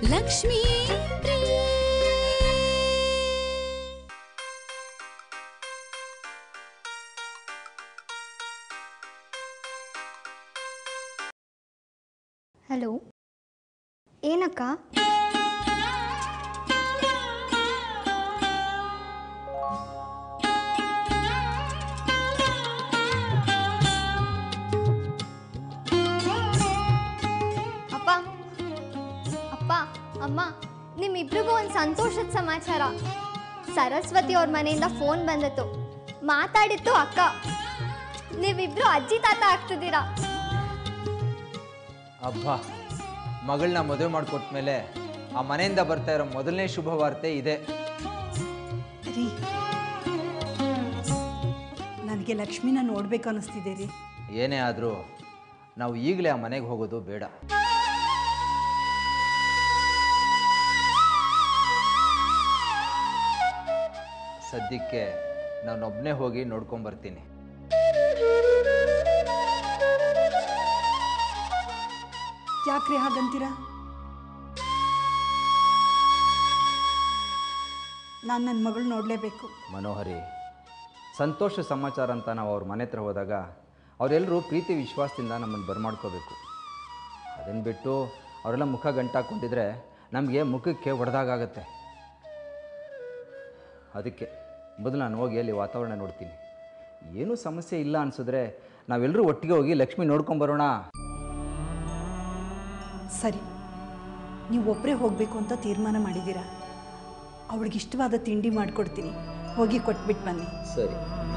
ಲಕ್ಷ್ಮೀ ಪ್ರಿಯೆ ಹಲೋ ಏನಕ್ಕ ಅಪ್ಪ ಅಪ್ಪ ಅಮ್ಮ ನಿಮ್ಮಿಬ್ರಿಗೂ ಒಂದು ಸಂತೋಷದ ಸಮಾಚಾರ ಸರಸ್ವತಿ ಅವ್ರ ಮನೆಯಿಂದ ಫೋನ್ ಬಂದಿತ್ತು ಮಾತಾಡಿತ್ತು ಅಕ್ಕ ನೀವಿಬ್ರು ಅಜ್ಜಿ ತಾತ ಆಗ್ತಿದ್ದೀರಾ ಅಬ್ಬಾ ಮಗಳನ್ನ ಮದುವೆ ಮಾಡಿಕೊಟ್ಮೇಲೆ ಆ ಮನೆಯಿಂದ ಬರ್ತಾ ಇರೋ ಮೊದಲನೇ ಶುಭ ವಾರ್ತೆ ಇದೆ ರೀ ನನಗೆ ಲಕ್ಷ್ಮಿನ ನೋಡ್ಬೇಕು ಅನ್ನಿಸ್ತಿದೆ ರೀ ಏನೇ ಆದರೂ ನಾವು ಈಗಲೇ ಆ ಮನೆಗೆ ಹೋಗೋದು ಬೇಡ ಸದ್ಯಕ್ಕೆ ನಾನೊಬ್ಬನೇ ಹೋಗಿ ನೋಡ್ಕೊಂಬರ್ತೀನಿ ಯಾಕ್ರಿ ಹಾಗಂತೀರ ನಾನು ನನ್ನ ಮಗಳು ನೋಡಲೇಬೇಕು ಮನೋಹರಿ ಸಂತೋಷ ಸಮಾಚಾರ ಅಂತ ನಾವು ಅವ್ರ ಮನೆ ಹತ್ರ ಹೋದಾಗ ಅವರೆಲ್ಲರೂ ಪ್ರೀತಿ ವಿಶ್ವಾಸದಿಂದ ನಮ್ಮನ್ನು ಬರಮಾಡ್ಕೋಬೇಕು ಅದನ್ನು ಬಿಟ್ಟು ಅವರೆಲ್ಲ ಮುಖ ಗಂಟಾಕೊಂಡಿದ್ರೆ ನಮಗೆ ಮುಖಕ್ಕೆ ಹೊಡೆದಾಗತ್ತೆ ಅದಕ್ಕೆ ಮೊದಲು ನಾನು ಹೋಗಿ ಅಲ್ಲಿ ವಾತಾವರಣ ನೋಡ್ತೀನಿ ಏನೂ ಸಮಸ್ಯೆ ಇಲ್ಲ ಅನಿಸಿದ್ರೆ ನಾವೆಲ್ಲರೂ ಒಟ್ಟಿಗೆ ಹೋಗಿ ಲಕ್ಷ್ಮಿ ನೋಡ್ಕೊಂಬರೋಣ ಸರಿ ನೀವು ಒಬ್ಬರೇ ಹೋಗಬೇಕು ಅಂತ ತೀರ್ಮಾನ ಮಾಡಿದ್ದೀರಾ ಅವಳಿಗೆ ಇಷ್ಟವಾದ ತಿಂಡಿ ಮಾಡಿಕೊಡ್ತೀನಿ ಹೋಗಿ ಕೊಟ್ಬಿಟ್ಟು ಬನ್ನಿ ಸರಿ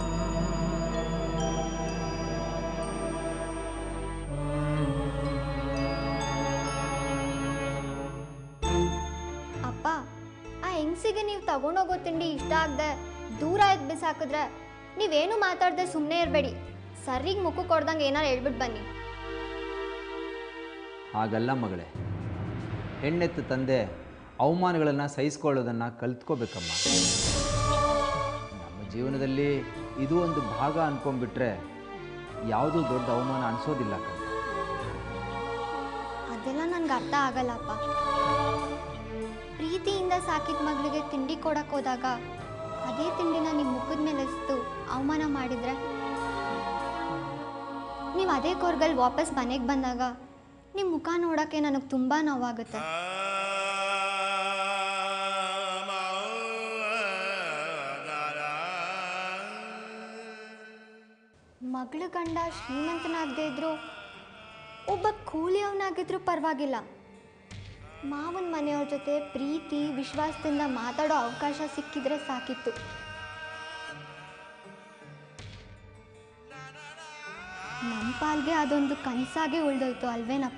ಅಪ್ಪ ಆ ಹೆಂಗ್ಸಿಗೆ ನೀವು ತಗೊಂಡೋಗೋ ತಿಂಡಿ ಇಷ್ಟ ಆಗದೆ ದೂರ ಎದ್ದು ಬಿಸಾಕಿದ್ರೆ ನೀವೇನು ಮಾತಾಡದೆ ಸುಮ್ಮನೆ ಇರಬೇಡಿ ಸರಿಗೆ ಮುಖ ಕೊಡ್ದಂಗೆ ಏನಾರು ಹೇಳ್ಬಿಟ್ಟು ಬನ್ನಿ ಹಾಗಲ್ಲ ಮಗಳೇ ಹೆಣ್ಣೆತ್ತು ತಂದೆ ಅವಮಾನಗಳನ್ನು ಸಹಿಸ್ಕೊಳ್ಳೋದನ್ನು ಕಲ್ತ್ಕೋಬೇಕಮ್ಮ ನಮ್ಮ ಜೀವನದಲ್ಲಿ ಇದು ಒಂದು ಭಾಗ ಅನ್ಕೊಂಡ್ಬಿಟ್ರೆ ಯಾವುದೂ ದೊಡ್ಡ ಅವಮಾನ ಅನಿಸೋದಿಲ್ಲ ಕಣೆ. ಅದೆಲ್ಲ ನನ್ಗೆ ಅರ್ಥ ಆಗಲ್ಲಪ್ಪ ಪ್ರೀತಿಯಿಂದ ಸಾಕಿದ ಮಗಳಿಗೆ ತಿಂಡಿ ಕೊಡಕ್ಕೆ ಹೋದಾಗ ಅದೇ ತಿಂಡಿನ ನಿಮ್ಮ ಮುಖದ ಮೇಲೆ ಎಸ್ತು ಅವಮಾನ ಮಾಡಿದ್ರೆ ನೀವು ಅದೇ ಕೊರ್ಗಲ್ಲಿ ವಾಪಸ್ ಮನೆಗೆ ಬಂದಾಗ ನಿಮ್ಮ ಮುಖ ನೋಡೋಕ್ಕೆ ನನಗೆ ತುಂಬ ನೋವಾಗುತ್ತೆ ಮಗಳ ಗಂಡ ಶ್ರೀಮಂತನಾಗದೇ ಇದ್ರು ಒಬ್ಬ ಕೂಲಿಯವನಾಗಿದ್ರು ಪರವಾಗಿಲ್ಲ ಮಾವನ ಮನೆಯವ್ರ ಜೊತೆ ಪ್ರೀತಿ ವಿಶ್ವಾಸದಿಂದ ಮಾತಾಡೋ ಅವಕಾಶ ಸಿಕ್ಕಿದ್ರೆ ಸಾಕಿತ್ತು ನಮ್ಮ ಪಾಲ್ಗೆ ಅದೊಂದು ಕನಸಾಗಿ ಉಳ್ದೋಯ್ತು ಅಲ್ವೇನಪ್ಪ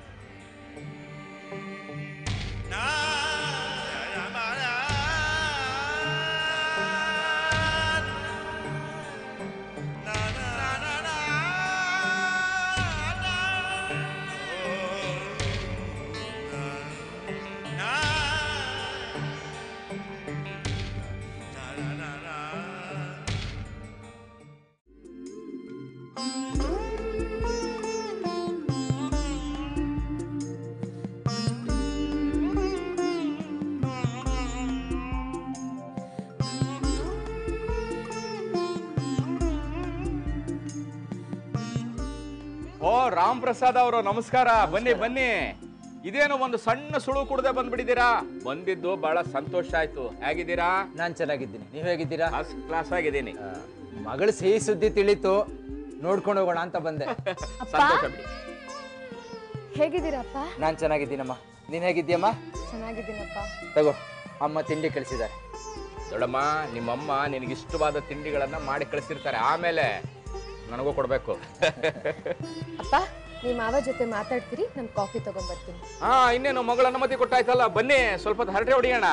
ಓ ರಾಮ್ ಪ್ರಸಾದ್ ಅವರು ನಮಸ್ಕಾರ ಬನ್ನಿ ಬನ್ನಿ ಇದೇನೋ ಒಂದು ಸಣ್ಣ ಸುಳು ಕುಡದೆ ಬಂದ್ಬಿಟ್ಟಿದ್ದೀರಾ ಬಂದಿದ್ದು ಬಹಳ ಸಂತೋಷ ಆಯ್ತು ಹೇಗಿದ್ದೀರಾ ನಾನು ಚೆನ್ನಾಗಿದ್ದೀನಿ ನೀವು ಹೇಗಿದ್ದೀರಾ ಫಸ್ಟ್ ಕ್ಲಾಸ್ ಆಗಿದ್ದೀನಿ ಆ, ಮಗಳ ಸಿಹಿ ಸುದ್ದಿ ತಿಳಿತು ನೋಡ್ಕೊಂಡು ಹೋಗೋಣ ಅಂತ ಬಂದೆ ಸಂತೋಷ ಬಿಡಿ ಹೇಗಿದ್ದೀರಪ್ಪ ನಾನು ಚೆನ್ನಾಗಿದ್ದೀನಮ್ಮ ನೀನು ಹೇಗಿದ್ದೀಯಮ್ಮ ಚೆನ್ನಾಗಿದ್ದೀನಪ್ಪ ತಗೋ ಅಮ್ಮ ತಿಂಡಿ ಕಳಿಸಿದ್ದಾರೆ ದೊಡ್ಡಮ್ಮ ನಿಮ್ಮಮ್ಮ ನಿನಗೆ ಇಷ್ಟವಾದ ತಿಂಡಿಗಳನ್ನ ಮಾಡಿ ಕಳಿಸಿರ್ತಾರೆ ಆಮೇಲೆ ನನಗೂ ಕೊಡ್ಬೇಕು ಅಪ್ಪ ನಿಮ್ಮ ಮಾವ ಜೊತೆ ಮಾತಾಡ್ತೀರಿ ನಮ್ ಕಾಫಿ ತಗೊಂಡ್ಬರ್ತೀನಿ ಹಾ ಇನ್ನೇನು ಮಗಳ ಅನುಮತಿ ಕೊಟ್ಟಾಯ್ತಲ್ಲ ಬನ್ನಿ ಸ್ವಲ್ಪ ಹೊತ್ತು ಹರಟೆ ಹೊಡಿಯೋಣ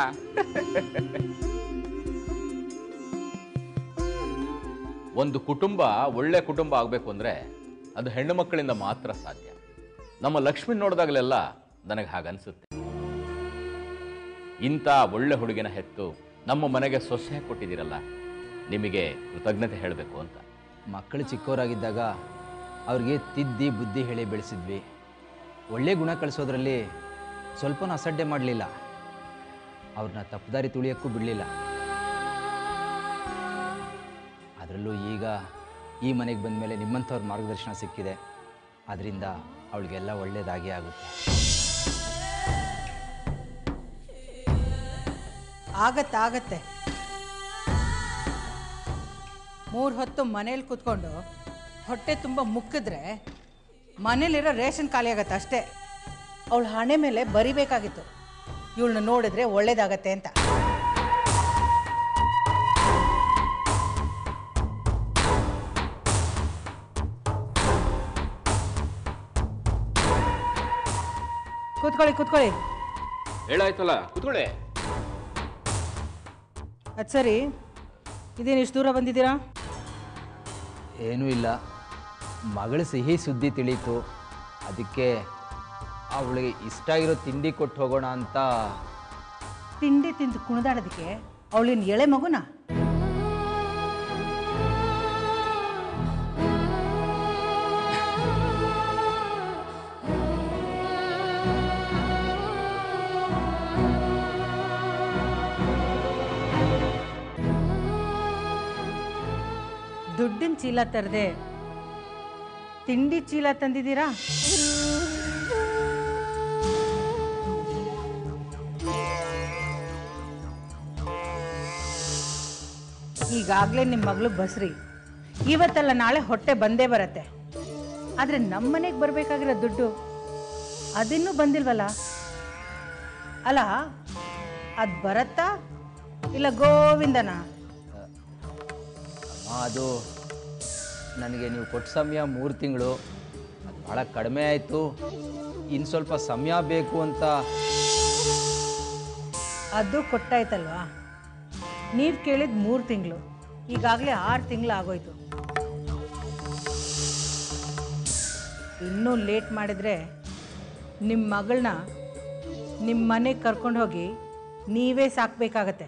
ಒಂದು ಕುಟುಂಬ ಒಳ್ಳೆ ಕುಟುಂಬ ಆಗಬೇಕು ಅಂದ್ರೆ ಅದು ಹೆಣ್ಣು ಮಕ್ಕಳಿಂದ ಮಾತ್ರ ಸಾಧ್ಯ ನಮ್ಮ ಲಕ್ಷ್ಮಿ ನೋಡಿದಾಗಲೆಲ್ಲ ನನಗೆ ಹಾಗನ್ಸುತ್ತೆ ಇಂಥ ಒಳ್ಳೆ ಹುಡುಗಿನ ಹೆತ್ತು ನಮ್ಮ ಮನೆಗೆ ಸೊಸೆ ಕೊಟ್ಟಿದ್ದೀರಲ್ಲ ನಿಮಗೆ ಕೃತಜ್ಞತೆ ಹೇಳಬೇಕು ಅಂತ ಮಕ್ಕಳು ಚಿಕ್ಕವರಾಗಿದ್ದಾಗ ಅವ್ರಿಗೆ ತಿದ್ದಿ ಬುದ್ಧಿ ಹೇಳಿ ಬೆಳೆಸಿದ್ವಿ ಒಳ್ಳೆ ಗುಣ ಕಳಿಸೋದ್ರಲ್ಲಿ ಸ್ವಲ್ಪನೂ ಅಸಡ್ಡೆ ಮಾಡಲಿಲ್ಲ ಅವ್ರನ್ನ ತಪ್ಪದಾರಿ ತುಳಿಯೋಕ್ಕೂ ಬಿಡಲಿಲ್ಲ ಅದರಲ್ಲೂ ಈಗ ಈ ಮನೆಗೆ ಬಂದ ಮೇಲೆ ನಿಮ್ಮಂಥವ್ರ ಮಾರ್ಗದರ್ಶನ ಸಿಕ್ಕಿದೆ ಅದರಿಂದ ಅವಳಿಗೆಲ್ಲ ಒಳ್ಳೆಯದಾಗೇ ಆಗುತ್ತೆ ಆಗತ್ತೆ ಆಗತ್ತೆ ಮೂರು ಹೊತ್ತು ಮನೇಲಿ ಕೂತ್ಕೊಂಡು ಹೊಟ್ಟೆ ತುಂಬ ಮುಕ್ಕಿದ್ರೆ ಮನೇಲಿರೋ ರೇಷನ್ ಖಾಲಿ ಆಗತ್ತೆ ಅಷ್ಟೇ ಅವಳ ಹಣೆ ಮೇಲೆ ಬರಿಬೇಕಾಗಿತ್ತು ಇವಳನ್ನ ನೋಡಿದ್ರೆ ಒಳ್ಳೇದಾಗತ್ತೆ ಅಂತ ಕೂತ್ಕೊಳ್ಳಿ ಕೂತ್ಕೊಳ್ಳಿ ಹೇಳಾಯ್ತಲ್ಲ ಕೂತ್ಕೊಳ್ಳಿ ಅದು ಸರಿ ಇದೇನು ಇಷ್ಟು ದೂರ ಬಂದಿದ್ದೀರಾ ಏನೂ ಇಲ್ಲ ಮಗಳ ಸಿಹಿ ಸುದ್ದಿ ತಿಳಿತು ಅದಕ್ಕೆ ಅವಳಿಗೆ ಇಷ್ಟ ಇರೋ ತಿಂಡಿ ಕೊಟ್ಟು ಹೋಗೋಣ ಅಂತ ತಿಂಡಿ ತಿಂದು ಕುಣಿದಾಡೋದಕ್ಕೆ ಅವಳಿನ ಎಳೆ ಮಗುನ ದುಡ್ಡಿನ ಚೀಲ ತರದೆ ತಿಂಡಿ ಚೀಲ ತಂದಿದ್ದೀರಾ ಈಗಾಗಲೇ ನಿಮ್ಮ ಮಗಳು ಬಸ್ರಿ ಇವತ್ತಲ್ಲ ನಾಳೆ ಹೊಟ್ಟೆ ಬಂದೇ ಬರತ್ತೆ ಆದರೆ ನಮ್ಮ ಮನೆಗೆ ಬರಬೇಕಾಗಿರೋ ದುಡ್ಡು ಅದಿನ್ನೂ ಬಂದಿಲ್ವಲ್ಲ ಅಲ್ಲ ಅದು ಬರತ್ತಾ ಇಲ್ಲ ಗೋವಿಂದನಾ ಅಮ್ಮ ಅದು ನನಗೆ ನೀವು ಕೊಟ್ಟ ಸಮಯ ಮೂರು ತಿಂಗಳು ಅದು ಭಾಳ ಕಡಿಮೆ ಆಯಿತು ಇನ್ನು ಸ್ವಲ್ಪ ಸಮಯ ಬೇಕು ಅಂತ ಅದು ಕೊಟ್ಟಾಯ್ತಲ್ವಾ ನೀವು ಕೇಳಿದ ಮೂರು ತಿಂಗಳು ಈಗಾಗಲೇ ಆರು ತಿಂಗಳು ಆಗೋಯ್ತು ಇನ್ನೂ ಲೇಟ್ ಮಾಡಿದರೆ ನಿಮ್ಮ ಮಗಳನ್ನ ನಿಮ್ಮ ಮನೆಗೆ ಕರ್ಕೊಂಡು ಹೋಗಿ ನೀವೇ ಸಾಕಬೇಕಾಗತ್ತೆ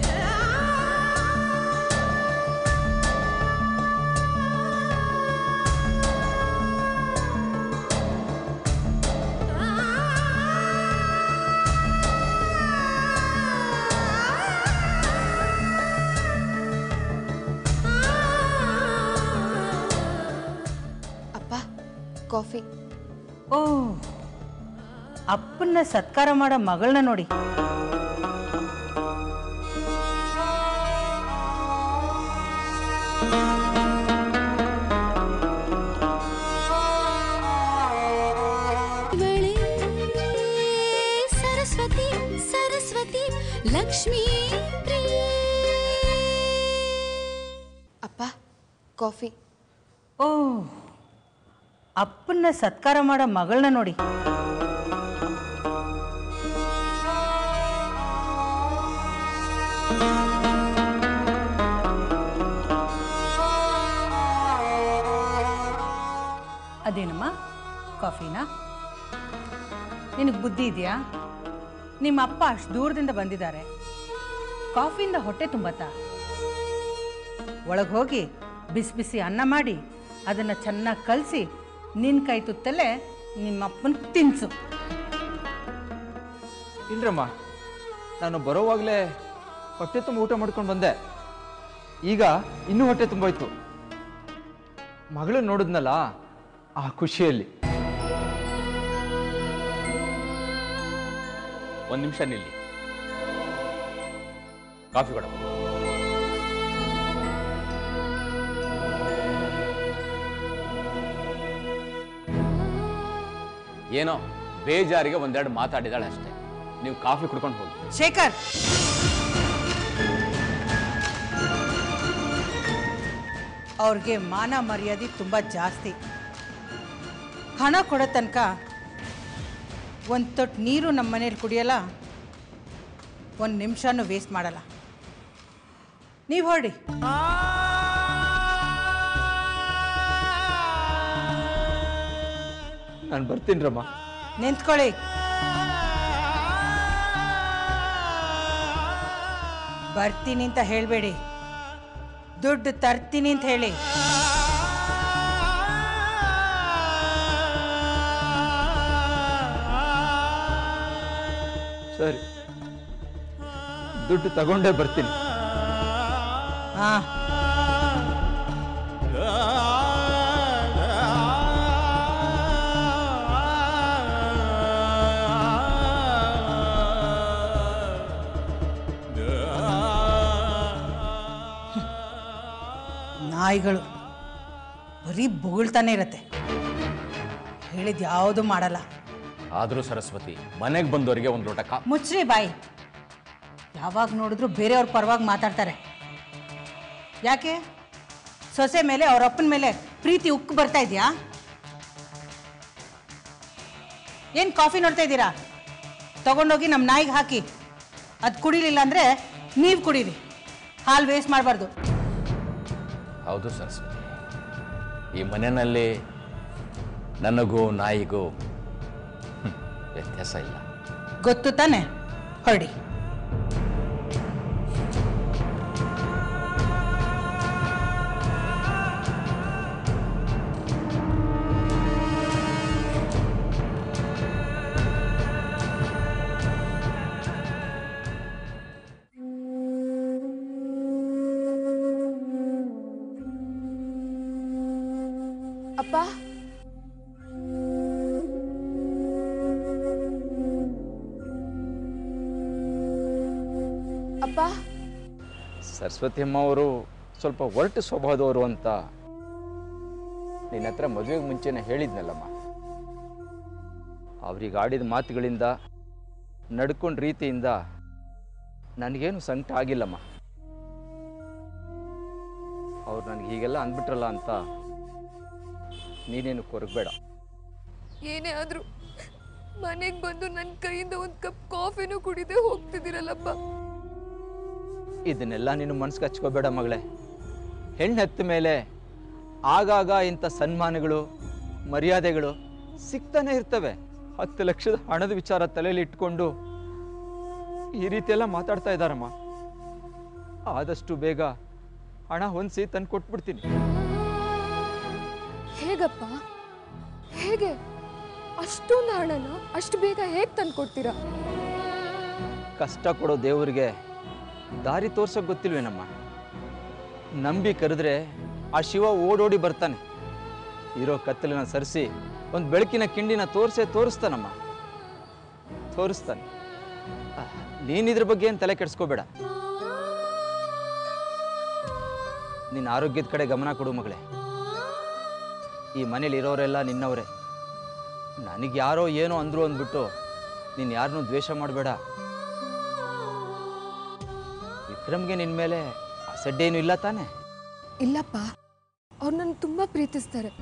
ಅಪ್ಪ ಕಾಫಿ ಓ ಅಪ್ಪನ್ನ ಸತ್ಕಾರ ಮಾಡೋ ಮಗಳನ್ನ ನೋಡಿ ಇವಳೇ ಸರಸ್ವತಿ ಸರಸ್ವತಿ ಲಕ್ಷ್ಮೀ ಪ್ರಿಯೆ ಅಪ್ಪ ಕಾಫಿ ಓ ಅಪ್ಪನ್ನ ಸತ್ಕಾರ ಮಾಡೋ ಮಗಳನ್ನ ನೋಡಿ ಅದೇನಮ್ಮ ಕಾಫಿನಾ ನಿನಗೆ ಬುದ್ಧಿ ಇದೆಯಾ ನಿಮ್ಮ ಅಪ್ಪ ಅಷ್ಟು ದೂರದಿಂದ ಬಂದಿದ್ದಾರೆ ಕಾಫಿಯಿಂದ ಹೊಟ್ಟೆ ತುಂಬತ್ತಾ ಒಳಗೆ ಹೋಗಿ ಬಿಸಿ ಬಿಸಿ ಅನ್ನ ಮಾಡಿ ಅದನ್ನು ಚೆನ್ನಾಗಿ ಕಲಸಿ ನಿನ್ನ ಕೈ ತುತ್ತಲ್ಲೇ ನಿಮ್ಮ ಅಪ್ಪನ ತಿನ್ಸು ಇಲ್ರಮ್ಮ ನಾನು ಬರೋವಾಗಲೇ ಹೊಟ್ಟೆ ತುಂಬ ಊಟ ಮಾಡ್ಕೊಂಡು ಬಂದೆ ಈಗ ಇನ್ನೂ ಹೊಟ್ಟೆ ತುಂಬೋಯ್ತು ಮಗಳು ನೋಡಿದ್ನಲ್ಲ ಆ ಖುಷಿಯಲ್ಲಿ ಒಂದು ನಿಮಿಷ ನಿಲ್ಲಿ ಕಾಫಿ ಕೊಡ ಏನೋ ಬೇಜಾರಿಗೆ ಒಂದೆರಡು ಮಾತಾಡಿದಾಳೆ ಅಷ್ಟೇ ನೀವು ಕಾಫಿ ಕುಡ್ಕೊಂಡು ಹೋಗಿ ಶೇಖರ್ ಅವ್ರಿಗೆ ಮಾನ ಮರ್ಯಾದೆ ತುಂಬ ಜಾಸ್ತಿ ಹಣ ಕೊಡೋ ತನಕ ಒಂದು ತೊಟ್ಟು ನೀರು ನಮ್ಮ ಮನೇಲಿ ಕುಡಿಯಲ್ಲ ಒಂದು ನಿಮಿಷನೂ ವೇಸ್ಟ್ ಮಾಡಲ್ಲ ನೀವು ಹೊರಡಿ ನಾನು ಬರ್ತೀನಿ ರಮ್ಮ ನಿಂತ್ಕೊಳ್ಳಿ ಬರ್ತೀನಿ ಅಂತ ಹೇಳಬೇಡಿ ದುಡ್ಡು ತರ್ತೀನಿ ಅಂತ ಹೇಳಿ ಸರಿ ದುಡ್ಡು ತಗೊಂಡೇ ಬರ್ತೀನಿ ಹಾಂ ನಾಯಿಗಳು ಬರೀ ಬೊಗಳ್ತಾನೆ ಇರತ್ತೆ ಹೇಳಿದ ಯಾವುದು ಮಾಡಲ್ಲ ಆದರೂ ಸರಸ್ವತಿ ಮನೆಗೆ ಬಂದವರಿಗೆ ಒಂದು ಲೋಟ ಕಾ ಮುಚ್ಚ್ರಿ ಬಾಯಿ ಯಾವಾಗ ನೋಡಿದ್ರು ಬೇರೆಯವ್ರ ಪರವಾಗಿ ಮಾತಾಡ್ತಾರೆ ಯಾಕೆ ಸೊಸೆ ಮೇಲೆ ಅವ್ರ ಅಪ್ಪನ ಮೇಲೆ ಪ್ರೀತಿ ಉಕ್ಕು ಬರ್ತಾ ಇದೆಯಾ ಏನು ಕಾಫಿ ನೋಡ್ತಾ ಇದ್ದೀರಾ ತಗೊಂಡೋಗಿ ನಮ್ಮ ನಾಯಿಗೆ ಹಾಕಿ ಅದು ಕುಡಿಲಿಲ್ಲ ಅಂದರೆ ನೀವು ಕುಡೀರಿ ಹಾಲು ವೇಸ್ಟ್ ಮಾಡಬಾರ್ದು ಹೌದು ಸರಸ್ವತಿ ಈ ಮನೆಯಲ್ಲಿ ನನಗೂ ನಾಯಿಗೂ ಹ್ಮ್, ವ್ಯತ್ಯಾಸ ಇಲ್ಲ ಗೊತ್ತು ತಾನೆ ಹೊರಡಿ ಅಪ್ಪ ಅಪ್ಪ ಸರಸ್ವತಿ ಅಮ್ಮ ಅವರು ಸ್ವಲ್ಪ ಒರಟು ಸ್ವಭಾವದವರು ಅಂತ ನಿನ್ನ ಹತ್ರ ಮದುವೆಗೆ ಮುಂಚೆನೇ ಹೇಳಿದ್ನಲ್ಲಮ್ಮ ಅವ್ರಿಗೆ ಆಡಿದ ಮಾತುಗಳಿಂದ ನಡ್ಕೊಂಡ ರೀತಿಯಿಂದ ನನಗೇನು ಸಂಕಟ ಆಗಿಲ್ಲಮ್ಮ ಅವ್ರು ನನಗೆ ಹೀಗೆಲ್ಲ ಅಂದ್ಬಿಟ್ರಲ್ಲ ಅಂತ ನೀನೇನು ಕೊರಗಬೇಡ ಏನೇ ಆದ್ರೂ ಮನೆಗೆ ಬಂದು ನನ್ನ ಕೈಯಿಂದ ಒಂದು ಕಪ್ ಕಾಫಿನೂ ಕುಡಿದೇ ಹೋಗ್ತಿದ್ದೀರಲ್ಲಪ್ಪ ಇದನ್ನೆಲ್ಲ ನೀನು ಮನ್ಸಿಗೆ ಹಚ್ಕೋಬೇಡ ಮಗಳೇ ಹೆಣ್ಣು ಹೆತ್ತ ಮೇಲೆ ಆಗಾಗ ಇಂಥ ಸನ್ಮಾನಗಳು ಮರ್ಯಾದೆಗಳು ಸಿಗ್ತಾನೆ ಇರ್ತವೆ ಹತ್ತು ಲಕ್ಷದ ಹಣದ ವಿಚಾರ ತಲೆಯಲ್ಲಿ ಇಟ್ಕೊಂಡು ಈ ರೀತಿಯೆಲ್ಲ ಮಾತಾಡ್ತಾ ಇದ್ದಾರಮ್ಮ ಆದಷ್ಟು ಬೇಗ ಹಣ ಹೊಂದಿಸಿ ತಂದು ಕೊಟ್ಬಿಡ್ತೀನಿ ಹೇಗಪ್ಪ ಹೇಗೆ ಅಷ್ಟೊಂದು ಹಣನ ಅಷ್ಟು ಬೇಗ ಹೇಗೆ ತಂದು ಕೊಡ್ತೀರಾ ಕಷ್ಟ ಕೊಡೋ ದೇವರಿಗೆ ದಾರಿ ತೋರ್ಸೋಕೆ ಗೊತ್ತಿಲ್ವೇನಮ್ಮ ನಂಬಿ ಕರೆದ್ರೆ ಆ ಶಿವ ಓಡೋಡಿ ಬರ್ತಾನೆ ಇರೋ ಕತ್ತಲನ್ನ ಸರಿಸಿ ಒಂದು ಬೆಳಕಿನ ಕಿಂಡಿನ ತೋರಿಸೇ ತೋರಿಸ್ತಾನಮ್ಮ ತೋರಿಸ್ತಾನೆ ಆ, ನೀನ್ ಇದ್ರ ಬಗ್ಗೆ ಏನು ತಲೆ ಕೆಡಿಸ್ಕೋಬೇಡ ನಿನ್ನ ಆರೋಗ್ಯದ ಕಡೆ ಗಮನ ಕೊಡು ಮಗಳೇ ಈ ಮನೇಲಿ ಇರೋರೆಲ್ಲ ನಿನ್ನವರೇ ನನಗೆ ಯಾರೋ ಏನೋ ಅಂದ್ರು ಅಂದ್ಬಿಟ್ಟು ನೀನು ಯಾರನ್ನೂ ದ್ವೇಷ ಮಾಡಬೇಡ ವಿಕ್ರಮ್ಗೆ ನಿನ್ನ ಮೇಲೆ ಅಸಡ್ಡೇನು ಇಲ್ಲ ತಾನೆ ಇಲ್ಲಪ್ಪ ಅವ್ರು ನನ್ನ ತುಂಬ ಪ್ರೀತಿಸ್ತಾರೆ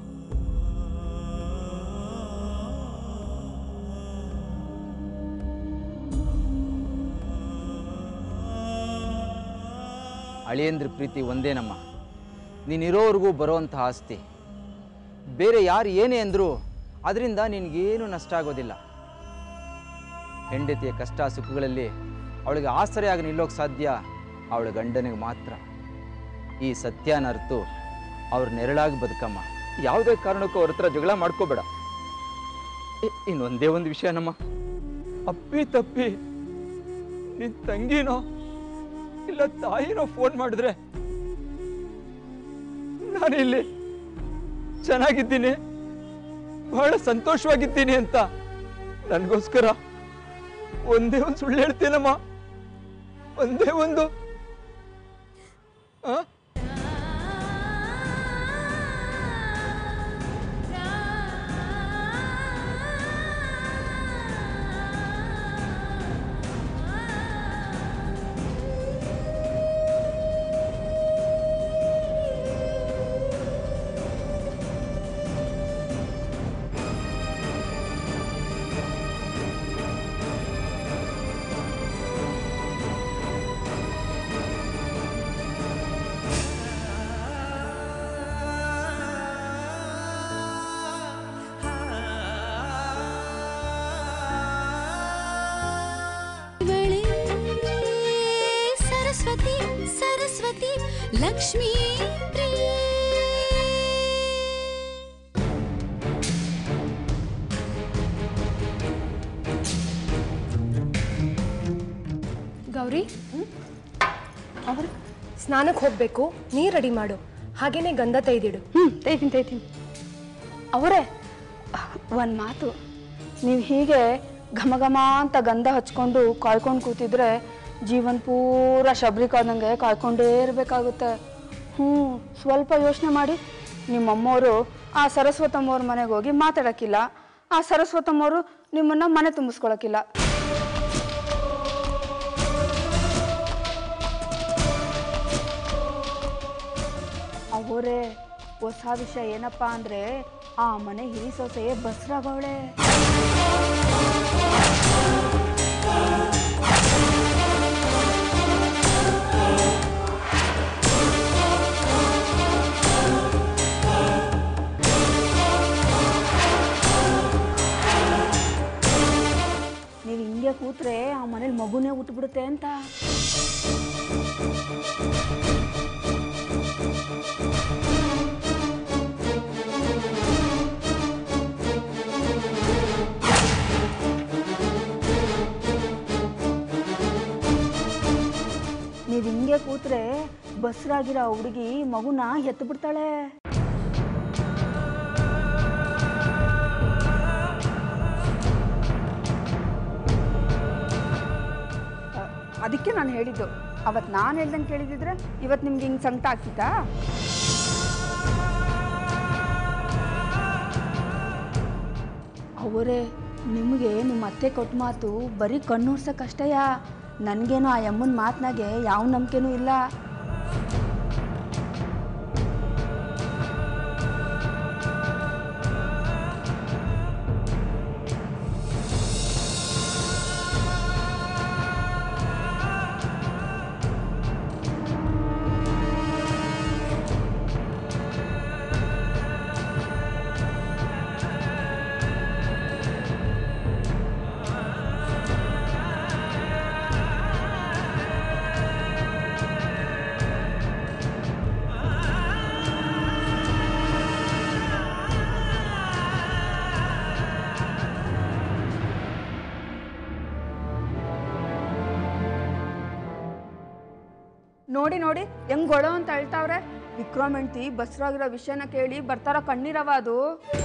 ಅಳಿಯಂದ್ರ ಪ್ರೀತಿ ಒಂದೇನಮ್ಮ ನೀನಿರೋವರೆಗೂ ಬರೋವಂಥ ಆಸ್ತಿ ಬೇರೆ ಯಾರು ಏನೇ ಅಂದರೂ ಅದರಿಂದ ನಿನಗೇನು ನಷ್ಟ ಆಗೋದಿಲ್ಲ ಹೆಂಡತಿಯ ಕಷ್ಟ ಸುಖಗಳಲ್ಲಿ ಅವಳಿಗೆ ಆಸರೆಯಾಗಿ ನಿಲ್ಲೋಕೆ ಸಾಧ್ಯ ಅವಳ ಗಂಡನಿಗೆ ಮಾತ್ರ ಈ ಸತ್ಯನ ಅರ್ತು ಅವ್ರ ನೆರಳಾಗಿ ಬದುಕಮ್ಮ ಯಾವುದೇ ಕಾರಣಕ್ಕೂ ಅವ್ರ ಹತ್ರ ಜಗಳ ಮಾಡ್ಕೋಬೇಡ ಇ- ಇನ್ನೊಂದೇ ಒಂದು ವಿಷಯನಮ್ಮ ಅಪ್ಪಿ ತಪ್ಪಿ ನಿನ್ ತಂಗಿನೋ ಇಲ್ಲ ತಾಯಿನೋ ಫೋನ್ ಮಾಡಿದ್ರೆ ನಾನಿಲ್ಲಿ ಚೆನ್ನಾಗಿದ್ದೀನಿ ಬಹಳ ಸಂತೋಷವಾಗಿದ್ದೀನಿ ಅಂತ ನನಗೋಸ್ಕರ ಒಂದೇ ಒಂದು ಸುಳ್ಳು ಹೇಳ್ತೀನಮ್ಮ ಒಂದೇ ಒಂದು ಆ? ಇವಳೇ ಸರಸ್ವತಿ ಸರಸ್ವತಿ ಲಕ್ಷ್ಮೀ ಪ್ರಿಯೆ ಗೌರಿ ಅವರು ಸ್ನಾನಕ್ಕೆ ಹೋಗಬೇಕು ನೀರು ರೆಡಿ ಮಾಡು ಹಾಗೇನೆ ಗಂಧ ತೆಗೆದಿಡು ಹ್ಞೂ ತೈತೀನಿ ತೈತೀನಿ ಅವರೇ ಒಂದು ಮಾತು ನೀವು ಹೀಗೆ ಘಮ ಘಮ ಅಂತ ಗಂಧ ಹಚ್ಕೊಂಡು ಕಾಯ್ಕೊಂಡು ಕೂತಿದ್ರೆ ಜೀವನ ಪೂರ ಶಬರಿ ಕಾದಂಗೆ ಕಾಯ್ಕೊಂಡೇ ಇರಬೇಕಾಗುತ್ತೆ ಹ್ಞೂ ಸ್ವಲ್ಪ ಯೋಚನೆ ಮಾಡಿ ನಿಮ್ಮಮ್ಮವರು ಆ ಸರಸ್ವತಮ್ಮವ್ರ ಮನೆಗೆ ಹೋಗಿ ಮಾತಾಡೋಕ್ಕಿಲ್ಲ ಆ ಸರಸ್ವತಮ್ಮವರು ನಿಮ್ಮನ್ನು ಮನೆ ತುಂಬಿಸ್ಕೊಳಕ್ಕಿಲ್ಲ ಅವರೇ ಹೊಸ ವಿಷಯ ಏನಪ್ಪಾ ಅಂದ್ರೆ ಆ ಮನೆ ಹಿರಿ ಸೊಸೆ ಬಸ್ರಾಗವಳೆ ನೀವು ಹಿಂಗೆ ಕೂತ್ರೆ ಆ ಮನೇಲಿ ಮಗುನೇ ಹುಟ್ಬಿಡುತ್ತೆ ಅಂತ ನೀವು ಹಿಂಗೆ ಕೂತ್ರೆ ಬಸ್ರಾಗಿರೋ ಹುಡುಗಿ ಮಗುನ ಎತ್ತು ಬಿಡ್ತಾಳೆ ಅದಕ್ಕೆ ನಾನು ಹೇಳಿದ್ದು ಅವತ್ತು ನಾನು ಹೇಳ್ದಂಗೆ ಕೇಳಿದಿದ್ರೆ ಇವತ್ತು ನಿಮ್ಗೆ ಹಿಂಗೆ ಸಂಕಟ ಆಗ್ತಿತ್ತಾ ಅವರೇ ನಿಮಗೆ ನಿಮ್ಮ ಅತ್ತೆ ಕೊಟ್ಟ ಮಾತು ಬರೀ ಕಣ್ಣೂರ್ಸಕ್ಕಷ್ಟೇಯ ನನಗೇನು ಆ ಅಮ್ಮನ ಮಾತನಾಗೆ ಯಾವ ನಂಬಿಕೆನೂ ಇಲ್ಲ ನೋಡಿ ನೋಡಿ ಹೆಂಗ್ ಗೊಳೋ ಅಂತ ಹೇಳ್ತಾವ್ರೆ ವಿಕ್ರಮ್ ಹೆಂಡ್ತಿ ಬಸ್ರಾಗಿರೋ ವಿಷಯನ ಕೇಳಿ ಬರ್ತಾರ ಕಣ್ಣೀರವ ಅದು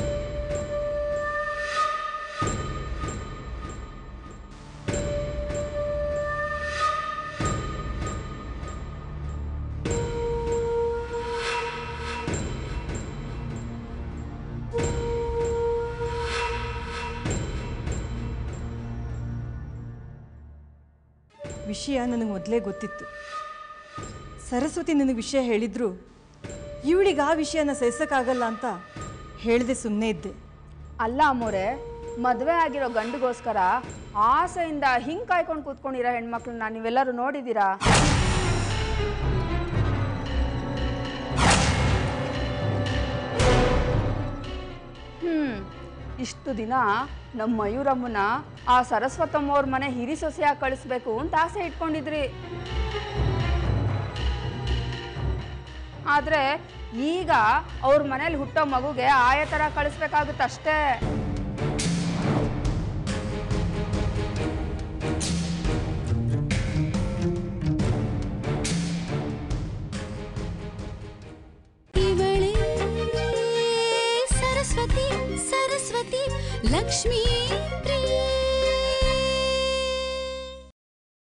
ವಿಷಯ ನನಗೆ ಮೊದಲೇ ಗೊತ್ತಿತ್ತು ಸರಸ್ವತಿ ನನಗೆ ವಿಷಯ ಹೇಳಿದ್ರು ಇವಳಿಗೆ ಆ ವಿಷಯನ ಸಹಿಸೋಕ್ಕಾಗಲ್ಲ ಅಂತ ಹೇಳಿದೆ ಸುಮ್ಮನೆ ಇದ್ದೆ ಅಲ್ಲ ಅಮ್ಮೋರೆ ಮದುವೆ ಆಗಿರೋ ಗಂಡಿಗೋಸ್ಕರ ಆಸೆಯಿಂದ ಹಿಂಗ್ ಕಾಯ್ಕೊಂಡು ಕೂತ್ಕೊಂಡಿರೋ ಹೆಣ್ಮಕ್ಳನ್ನ ನೀವೆಲ್ಲರೂ ನೋಡಿದ್ದೀರಾ ಹ್ಮ್ ಇಷ್ಟು ದಿನ ನಮ್ಮ ಮಯೂರಮ್ಮನ ಆ ಸರಸ್ವತಮ್ಮವ್ರ ಮನೆ ಹಿರಿ ಸೊಸೆಯಾಗಿ ಕಳಿಸ್ಬೇಕು ಅಂತ ಆಸೆ ಇಟ್ಕೊಂಡಿದ್ರಿ ಆದ್ರೆ ಈಗ ಅವ್ರ ಮನೇಲಿ ಹುಟ್ಟೋ ಮಗುಗೆ ಆಯ ಥರ ಕಳಿಸ್ಬೇಕಾಗುತ್ತಷ್ಟೇ ಇವಳೇ ಸರಸ್ವತಿ ಸರಸ್ವತಿ ಲಕ್ಷ್ಮೀ